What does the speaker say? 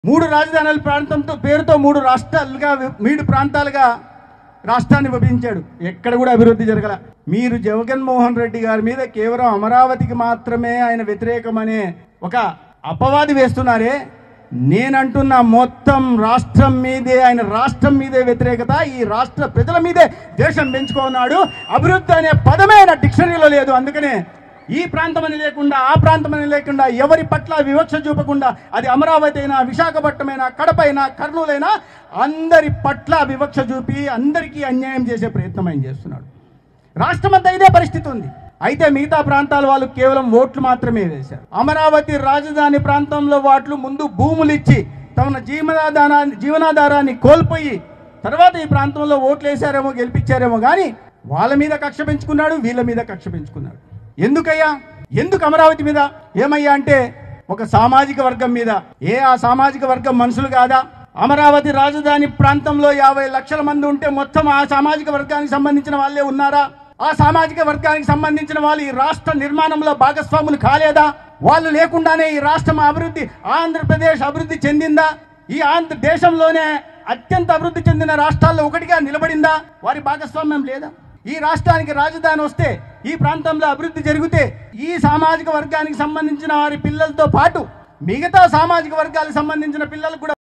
మూడు రాజధానుల ప్రాంతంతో పేరుతో మూడు రాష్ట్రాలుగా వి- మూడు ప్రాంతాలుగా రాష్ట్రాన్ని విభజించాడు ఎక్కడ కూడా అభివృద్ధి జరగల మీరు జగన్మోహన్ రెడ్డి గారి మీద కేవలం అమరావతికి మాత్రమే ఆయన వ్యతిరేకమనే ఒక అపవాది వేస్తున్నారే నేనంటున్న మొత్తం రాష్ట్రం మీదే ఆయన రాష్ట్రం మీదే వ్యతిరేకత ఈ రాష్ట్ర ప్రజల మీదే దేశం పెంచుకున్నాడు అభివృద్ధి అనే పదమే ఆయన డిక్షనరీలో లేదు అందుకనే ఈ ప్రాంతం అని లేకుండా ఆ ప్రాంతం అని లేకుండా ఎవరి పట్ల వివక్ష చూపకుండా అది అమరావతి అయినా విశాఖపట్నమైనా కడపైనా కర్నూలైనా అందరి పట్ల వివక్ష చూపి అందరికీ అన్యాయం చేసే ప్రయత్నం ఆయన చేస్తున్నాడు రాష్ట్రమంతా ఇదే పరిస్థితి ఉంది అయితే మిగతా ప్రాంతాల వాళ్ళు కేవలం ఓట్లు మాత్రమే వేశారు అమరావతి రాజధాని ప్రాంతంలో వాట్లు ముందు భూములు ఇచ్చి తమ జీవనాధారాన్ని జీవనాధారాన్ని కోల్పోయి తర్వాత ఈ ప్రాంతంలో ఓట్లు వేశారేమో గెలిపించారేమో కానీ వాళ్ళ మీద కక్ష పెంచుకున్నాడు వీళ్ళ మీద కక్ష పెంచుకున్నాడు ఎందుకయ్యా ఎందుకు అమరావతి మీద ఏమయ్యా అంటే ఒక సామాజిక వర్గం మీద ఏ ఆ సామాజిక వర్గం మనుషులు కాదా అమరావతి రాజధాని ప్రాంతంలో యాభై లక్షల మంది ఉంటే మొత్తం ఆ సామాజిక వర్గానికి సంబంధించిన వాళ్ళే ఉన్నారా ఆ సామాజిక వర్గానికి సంబంధించిన వాళ్ళు ఈ రాష్ట్ర నిర్మాణంలో భాగస్వాములు కాలేదా వాళ్ళు లేకుండానే ఈ రాష్ట్రం అభివృద్ధి ఆంధ్రప్రదేశ్ అభివృద్ధి చెందిందా ఈ ఆంధ్ర దేశంలోనే అత్యంత అభివృద్ధి చెందిన రాష్ట్రాల్లో ఒకటిగా నిలబడిందా వారి భాగస్వామ్యం లేదా ఈ రాష్ట్రానికి రాజధాని వస్తే ఈ ప్రాంతంలో అభివృద్ధి జరిగితే ఈ సామాజిక వర్గానికి సంబంధించిన వారి పిల్లలతో పాటు మిగతా సామాజిక వర్గాలకు సంబంధించిన పిల్లలకు కూడా